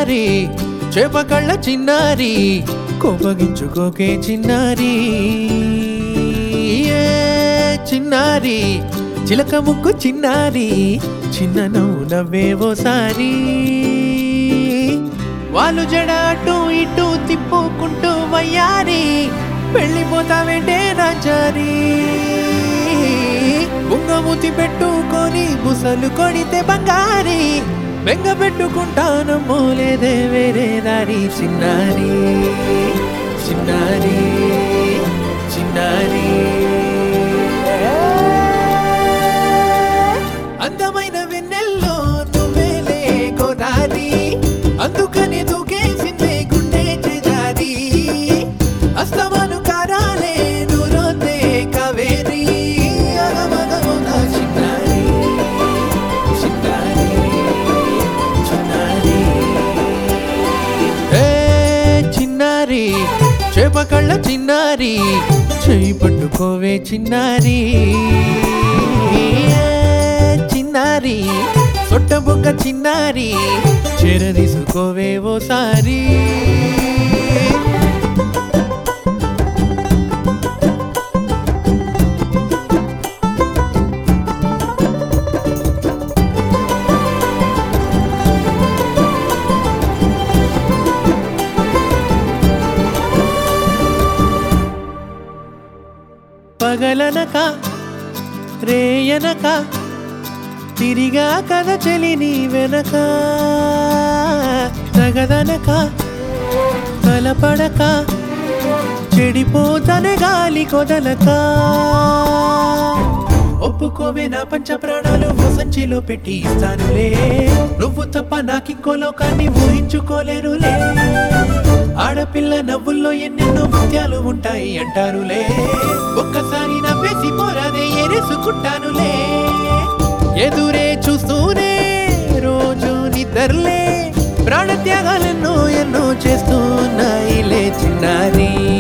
చిన్నారి చేపకళ్ళ చిన్నారి కోపగించుకోకే చిన్నారి ఏ చిన్నారి చిలక ముక్కు చిన్నారి చిన్న నవ్వు నవ్వేవోసారి వాళ్ళు జడ అటు ఇటు తిప్పుకుంటూ వయ్యారి వెళ్ళిపోతావేంటే రాజారి బుంగమూతి పెట్టుకొని బుసలు కొడితే బంగారి బెంగ పెట్టుకుంటానమ్మో లేదే వేరే దారి చిన్నారి చిన్నారి చిన్నారి అందమైన వెన్నెల్లో నువ్వేలే గోదారి అందుకని దూకేసిందే గుండె చేజారి అస్తమాను కారాలే నూరోతే కావేరి అగమగమున చిన్నారి చిన్నారి చిన్నారి ఏ చిన్నారి చేపకళ్ళ చిన్నారి చేయి పట్టుకోవే చిన్నారి ఏ చిన్నారి సొట్టబొక్క చిన్నారి చేరదీసుకోవే ఓసారి పగలనక రేయనక తిరిగా కథ చెలి నీ వెనక తగదనక తలపడక చెడిపోతనే గాలి కొదలక ఒప్పుకోవే నా పంచ ప్రాణాలు ఓ సంచిలో పెట్టి ఇస్తానులే నువ్వు తప్ప నాకింకో లోకాన్ని ఊహించుకోలేనులే ఆడపిల్ల నవ్వుల్లో ఎన్నెన్నో ముత్యాలు ఉంటాయి అంటారులే ఒక్కసారి నవ్వేసి పోరాదే ఎరేసుకుంటానులే ఎదురే చూస్తూనే రోజు నిద్రలే ప్రాణత్యాగాలెన్నో ఎన్నో చేస్తున్నాయిలే చిన్నారి